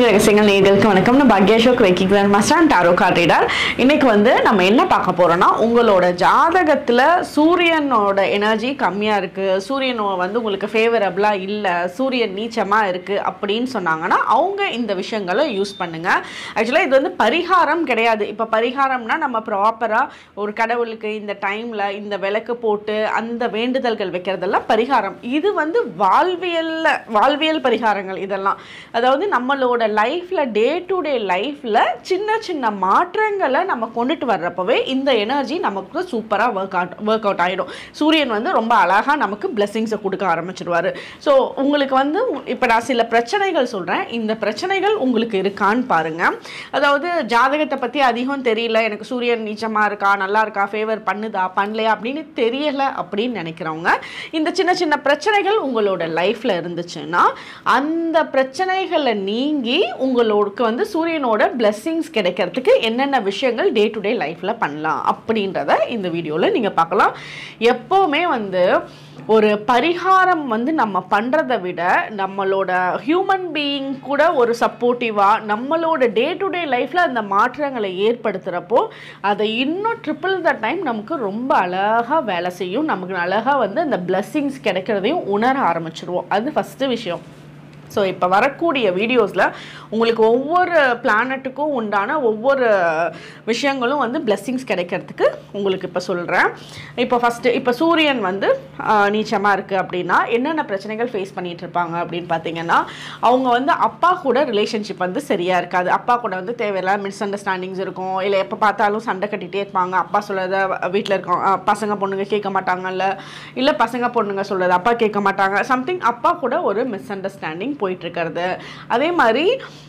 ஆன்மீக ரகசியங்கள் நேர்களுக்கு வணக்கம் நான் பாக்யேஷோக் reiki grand master and tarot card reader இன்னைக்கு வந்து நம்ம என்ன பார்க்க போறோம்னா உங்களோட ஜாதகத்தில் சூரியனோட எனர்ஜி கம்மியாக இருக்குது சூரியனோ வந்து உங்களுக்கு ஃபேவரபிளாக இல்லை சூரியன் நீச்சமாக இருக்குது அப்படின்னு சொன்னாங்கன்னா அவங்க இந்த விஷயங்களை யூஸ் பண்ணுங்க ஆக்சுவலாக இது வந்து பரிகாரம் கிடையாது இப்போ பரிகாரம்னா நம்ம ப்ராப்பராக ஒரு கடவுளுக்கு இந்த டைமில் இந்த விளக்கு போட்டு அந்த வேண்டுதல்கள் வைக்கிறதெல்லாம் பரிகாரம் இது வந்து வாழ்வியல்ல வாழ்வியல் பரிகாரங்கள் இதெல்லாம் அதாவது நம்மளோட லைஃப்பில் டே டு டே லைஃப்பில் சின்ன சின்ன மாற்றங்களை நம்ம கொண்டுட்டு வர்றப்பவே இந்த எனர்ஜி நமக்கு சூப்பராக ஒர்க் அவுட் ஒர்க் அவுட் ஆகிடும் சூரியன் வந்து ரொம்ப அழகாக நமக்கு பிளெஸிங்ஸை கொடுக்க ஆரம்பிச்சிடுவார் ஸோ உங்களுக்கு வந்து இப்போ நான் சில பிரச்சனைகள் சொல்கிறேன் இந்த பிரச்சனைகள் உங்களுக்கு இருக்கான்னு பாருங்கள் அதாவது ஜாதகத்தை பற்றி அதிகம் தெரியல எனக்கு சூரியன் நீச்சமாக இருக்கா நல்லா இருக்கா ஃபேவர் பண்ணுதா பண்ணலையா அப்படின்னு தெரியலை அப்படின்னு நினைக்கிறவங்க இந்த சின்ன சின்ன பிரச்சனைகள் உங்களோட லைஃப்பில் இருந்துச்சுன்னா அந்த பிரச்சனைகளை நீங்கி உங்களுக்கு வந்து சூரியனோட blessings கிடைக்கிறதுக்கு என்னென்ன விஷயங்கள் டே டு டே லைஃப்பில் பண்ணலாம் அப்படின்றத இந்த வீடியோவில் நீங்கள் பார்க்கலாம் எப்போவுமே வந்து ஒரு பரிகாரம் வந்து நம்ம பண்ணுறதை விட நம்மளோட ஹியூமன் பீயிங் கூட ஒரு சப்போர்ட்டிவாக நம்மளோட டே டு டே லைஃப்பில் அந்த மாற்றங்களை ஏற்படுத்துகிறப்போ அதை இன்னும் ட்ரிபிள் த டைம் நமக்கு ரொம்ப அழகாக வேலை செய்யும் நமக்கு அழகாக வந்து அந்த blessings கிடைக்கிறதையும் உணர ஆரம்பிச்சிருவோம் அது ஃபஸ்ட்டு விஷயம் ஸோ இப்போ வரக்கூடிய வீடியோஸில் உங்களுக்கு ஒவ்வொரு பிளானட்டுக்கும் உண்டான ஒவ்வொரு விஷயங்களும் வந்து பிளெஸ்ஸிங்ஸ் கிடைக்கிறதுக்கு உங்களுக்கு இப்போ சொல்கிறேன் இப்போ ஃபஸ்ட்டு இப்போ சூரியன் வந்து நீச்சமாக இருக்குது அப்படின்னா என்னென்ன பிரச்சனைகள் ஃபேஸ் பண்ணிகிட்டு இருப்பாங்க அப்படின்னு பார்த்தீங்கன்னா அவங்க வந்து அப்பா கூட ரிலேஷன்ஷிப் வந்து சரியாக இருக்காது அப்பா கூட வந்து தேவையில்லாத மிஸ் அண்டர்ஸ்டாண்டிங்ஸ் இருக்கும் இல்லை எப்போ பார்த்தாலும் சண்டை கட்டிகிட்டே இருப்பாங்க அப்பா சொல்கிறத வீட்டில் இருக்கோம் பசங்க பொண்ணுங்க கேட்க மாட்டாங்கல்ல இல்லை பசங்க பொண்ணுங்க சொல்கிறது அப்பா கேட்க மாட்டாங்க சம்திங் அப்பா கூட ஒரு மிஸ் அண்டர்ஸ்டாண்டிங் போயிட்டுருக்கிறது அதே மாதிரி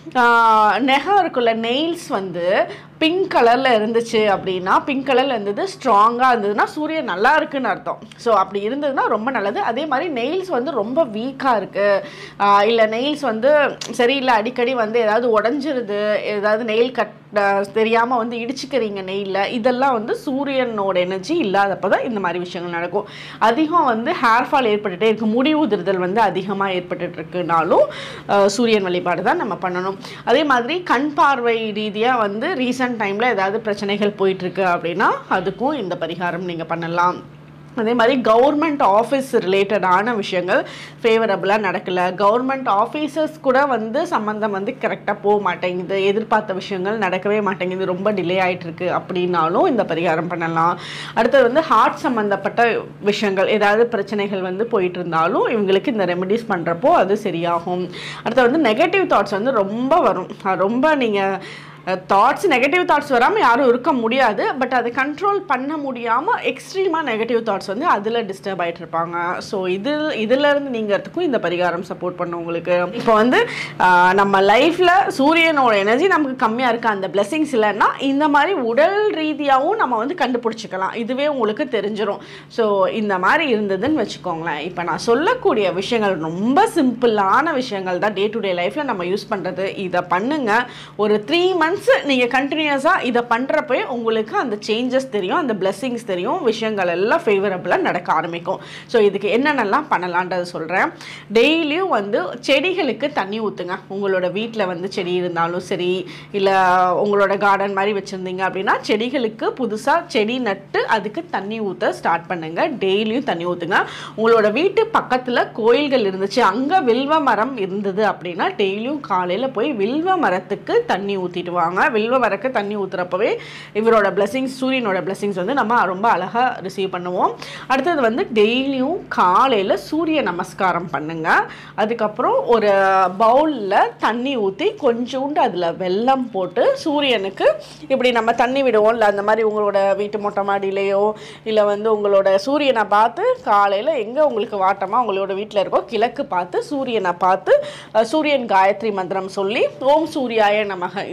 ஆஹ், நெகம் இருக்குல்ல நெயில்ஸ் வந்து பிங்க் கலரில் இருந்துச்சு அப்படின்னா பிங்க் கலரில் இருந்தது ஸ்ட்ராங்காக இருந்ததுன்னா சூரியன் நல்லா இருக்குன்னு அர்த்தம் ஸோ அப்படி இருந்ததுன்னா ரொம்ப நல்லது அதே மாதிரி நெயில்ஸ் வந்து ரொம்ப வீக்காக இருக்குது இல்லை நெயில்ஸ் வந்து சரியில்லை அடிக்கடி வந்து ஏதாவது உடஞ்சிருது ஏதாவது நெயில் கட் தெரியாமல் வந்து இடிச்சுக்கிறீங்க நெயிலில் இதெல்லாம் வந்து சூரியனோட எனர்ஜி இல்லாதப்போ தான் இந்த மாதிரி விஷயங்கள் நடக்கும் அதிகம் வந்து ஹேர் ஃபால் ஏற்பட்டுட்டே இருக்கு முடி உதிர்தல் வந்து அதிகமாக ஏற்பட்டுட்டு இருக்குனாலும் அஹ், சூரியன் வழிபாடு தான் நம்ம பண்ணணும் அதே மாதிரி கண் பார்வை ரீதியாக வந்து ரீசன்ட் டைமில் ஏதாவது பிரச்சனைகள் போயிட்டுருக்கு அப்படின்னா அதுக்கும் இந்த பரிகாரம் நீங்கள் பண்ணலாம் அதே மாதிரி கவர்மெண்ட் ஆஃபீஸ் ரிலேட்டடான விஷயங்கள் ஃபேவரபுளாக நடக்கலை கவர்மெண்ட் ஆஃபீஸர்ஸ் கூட வந்து சம்மந்தம் வந்து கரெக்டாக போக மாட்டேங்குது எதிர்பார்த்த விஷயங்கள் நடக்கவே மாட்டேங்குது ரொம்ப டிலே ஆயிட்டு இருக்கு அப்படின்னாலும் இந்த பரிகாரம் பண்ணலாம் அடுத்தது வந்து ஹார்ட் சம்மந்தப்பட்ட விஷயங்கள் ஏதாவது பிரச்சனைகள் வந்து போயிட்டு இருந்தாலும் இவங்களுக்கு இந்த ரெமெடிஸ் பண்ணுறப்போ அது சரியாகும் அடுத்து வந்து நெகட்டிவ் தாட்ஸ் வந்து ரொம்ப வரும் அது ரொம்ப நீங்கள் தாட்ஸ் நெகட்டிவ் தாட்ஸ் வராமல் யாரும் இருக்க முடியாது பட் அதை கண்ட்ரோல் பண்ண முடியாமல் எக்ஸ்ட்ரீமாக நெகட்டிவ் தாட்ஸ் வந்து அதில் டிஸ்டர்ப் ஆகிட்டு இருப்பாங்க ஸோ இது இதிலேருந்து நீங்கிறதுக்கும் இந்த பரிகாரம் சப்போர்ட் பண்ணும் உங்களுக்கு இப்போ வந்து ஆஹ், நம்ம லைஃப்பில் சூரியனோட எனர்ஜி நமக்கு கம்மியாக இருக்க அந்த blessings இல்லைன்னா இந்த மாதிரி உடல் ரீதியாகவும் நம்ம வந்து கண்டுபிடிச்சிக்கலாம் இதுவே உங்களுக்கு தெரிஞ்சிடும் ஸோ இந்த மாதிரி இருந்ததுன்னு வச்சுக்கோங்களேன் இப்போ நான் சொல்லக்கூடிய விஷயங்கள் ரொம்ப சிம்பிளான விஷயங்கள் தான் டே டு டே லைஃப்பில் நம்ம யூஸ் பண்ணுறது இதை பண்ணுங்க ஒரு த்ரீ மந்த்ஸ் நீங்கள் கண்டினியூஸாக இதை பண்ணுறப்பே உங்களுக்கு அந்த சேஞ்சஸ் தெரியும் அந்த blessings தெரியும் விஷயங்கள் எல்லாம் ஃபேவரபுளாக நடக்க ஆரம்பிக்கும் ஸோ இதுக்கு என்னென்னலாம் பண்ணலான்றது சொல்கிறேன் டெய்லியும் வந்து செடிகளுக்கு தண்ணி ஊற்றுங்க உங்களோட வீட்டில் வந்து செடி இருந்தாலும் சரி இல்லை உங்களோட கார்டன் மாதிரி வச்சுருந்தீங்க அப்படின்னா செடிகளுக்கு புதுசாக செடி நட்டு அதுக்கு தண்ணி ஊற்ற ஸ்டார்ட் பண்ணுங்க டெய்லியும் தண்ணி ஊற்றுங்க உங்களோட வீட்டு பக்கத்தில் கோயில்கள் இருந்துச்சு அங்கே வில்வ மரம் இருந்தது அப்படின்னா டெய்லியும் காலையில் போய் வில்வ மரத்துக்கு தண்ணி ஊற்றிட்டு வாங்க வில்வ மரக்கு தண்ணி ஊற்றுறப்பவே இவரோட blessings சூரியனோட blessings வந்து நம்ம ரொம்ப அழகாக ரிசீவ் பண்ணுவோம் அடுத்தது வந்து டெய்லியும் காலையில் சூரிய நமஸ்காரம் பண்ணுங்க அதுக்கப்புறம் ஒரு பவுலில் தண்ணி ஊற்றி கொஞ்சோண்டு அதில் வெல்லம் போட்டு சூரியனுக்கு இப்படி நம்ம தண்ணி விடுவோம்ல அந்த மாதிரி உங்களோட வீட்டு மொட்டை மாடியிலையோ இல்லை வந்து உங்களோட சூரியனை பார்த்து காலையில் எங்கே உங்களுக்கு வாட்டமாக உங்களோட வீட்டில் இருக்கோ கிழக்கு பார்த்து சூரியனை பார்த்து அஹ், சூரியன் காயத்ரி மந்திரம் சொல்லி ஓம் சூர்யாய நமக இந்த சிம்பிள்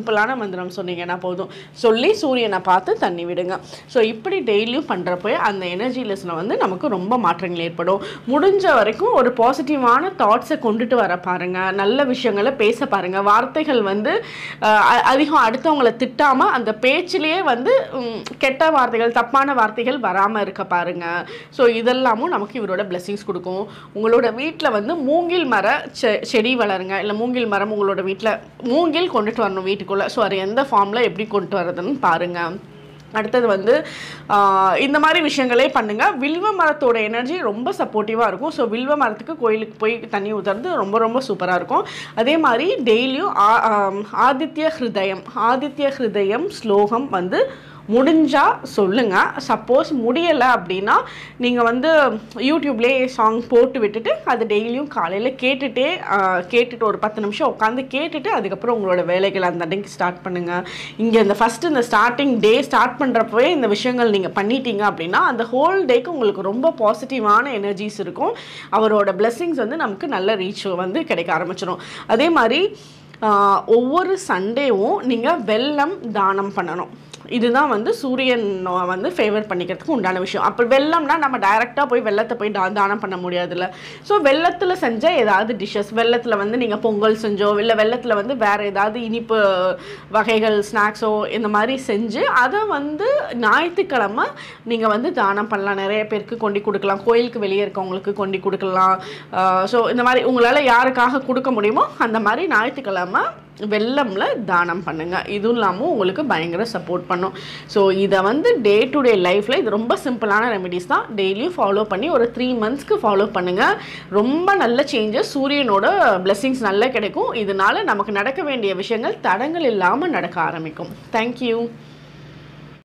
சிம்பிளான மந்திரம் சொன்னீங்கன்னா போதும் சொல்லி சூரியனை பார்த்து தண்ணி விடுங்க ஸோ இப்படி டெய்லியும் பண்ணுறப்போ அந்த எனர்ஜி லெஸ்னில் வந்து நமக்கு ரொம்ப மாற்றங்கள் ஏற்படும் முடிஞ்ச வரைக்கும் ஒரு பாசிட்டிவான தாட்ஸை கொண்டுட்டு வர பாருங்க நல்ல விஷயங்களை பேச பாருங்க வார்த்தைகள் வந்து அஹ், அ- அதிகம் அடுத்தவங்களை திட்டாம அந்த பேச்சிலேயே வந்து உம், கெட்ட வார்த்தைகள் தப்பான வார்த்தைகள் வராமல் இருக்க பாருங்க ஸோ இதெல்லாமும் நமக்கு இவரோட பிளெஸிங்ஸ் கொடுக்கும் உங்களோட வீட்டில் வந்து மூங்கில் மர செ- செடி வளருங்க இல்லை மூங்கில் மரம் உங்களோட வீட்டில் மூங்கில் கொண்டுட்டு வரணும் வீட்டுக்குள்ளே ஸோ அது எந்த ஃபார்மில் எப்படி கொண்டு வரதுன்னு பாருங்க அடுத்தது வந்து ஆஹ், இந்த மாதிரி விஷயங்களே பண்ணுங்க வில்வ மரத்தோட எனர்ஜி ரொம்ப சப்போர்ட்டிவாக இருக்கும் ஸோ வில்வ மரத்துக்கு கோயிலுக்கு போய் தண்ணி ஊற்றுறது ரொம்ப ரொம்ப சூப்பராக இருக்கும் அதே மாதிரி டெய்லியும் ஆ- ஆம், ஆதித்ய ஹிருதயம் ஆதித்ய ஹிருதயம் ஸ்லோகம் வந்து முடிஞ்சா சொல்லுங்க சப்போஸ் முடியலை அப்படின்னா நீங்கள் வந்து யூடியூப்லேயே சாங் போட்டு விட்டுட்டு அது டெய்லியும் காலையில் கேட்டுட்டே ஆஹ், கேட்டுட்டு ஒரு பத்து நிமிஷம் உட்காந்து கேட்டுட்டு அதுக்கப்புறம் உங்களோட வேலைகளை அந்த அன்னைக்கு ஸ்டார்ட் பண்ணுங்கள் இங்கே இந்த ஃபஸ்ட்டு இந்த ஸ்டார்டிங் டே ஸ்டார்ட் பண்ணுறப்பவே இந்த விஷயங்கள் நீங்கள் பண்ணிட்டீங்க அப்படின்னா அந்த ஹோல் டேக்கு உங்களுக்கு ரொம்ப பாசிட்டிவான எனர்ஜிஸ் இருக்கும் அவரோட blessings வந்து நமக்கு நல்ல ரீச் வந்து கிடைக்க ஆரம்பிச்சிடும் அதே மாதிரி ஆஹ், ஒவ்வொரு சண்டேவும் நீங்கள் வெல்லம் தானம் பண்ணணும் இதுதான் வந்து சூரியன் வந்து ஃபேவர் பண்ணிக்கிறதுக்கு உண்டான விஷயம் அப்போ வெள்ளம்னா நம்ம டைரெக்டாக போய் வெள்ளத்தை போய் தா தானம் பண்ண முடியாதுல்ல ஸோ வெள்ளத்தில் செஞ்ச ஏதாவது டிஷ்ஷஸ் வெள்ளத்தில் வந்து நீங்கள் பொங்கல் செஞ்சோ இல்லை வெள்ளத்தில் வந்து வேறு ஏதாவது இனிப்பு வகைகள் ஸ்நாக்ஸோ இந்த மாதிரி செஞ்சு அதை வந்து ஞாயிற்றுக்கிழமை நீங்கள் வந்து தானம் பண்ணலாம் நிறைய பேருக்கு கொண்டு கொடுக்கலாம் கோயிலுக்கு வெளியே இருக்கவங்களுக்கு கொண்டு கொடுக்கலாம் ஸோ இந்த மாதிரி உங்களால் யாருக்காக கொடுக்க முடியுமோ அந்த மாதிரி ஞாயிற்றுக்கிழமை வெள்ளம்ல தானம் பண்ணுங்க இதுவும் இல்லாமல் உங்களுக்கு பயங்கர சப்போர்ட் பண்ணும் ஸோ இதை வந்து டே டு டே லைஃப்பில் இது ரொம்ப சிம்பிளான ரெமெடிஸ் தான் டெய்லியும் ஃபாலோ பண்ணி ஒரு த்ரீ மந்த்ஸ்க்கு ஃபாலோ பண்ணுங்க ரொம்ப நல்ல சேஞ்சஸ் சூரியனோட blessings நல்லா கிடைக்கும் இதனால நமக்கு நடக்க வேண்டிய விஷயங்கள் தடங்கள் இல்லாமல் நடக்க ஆரம்பிக்கும் தேங்க்யூ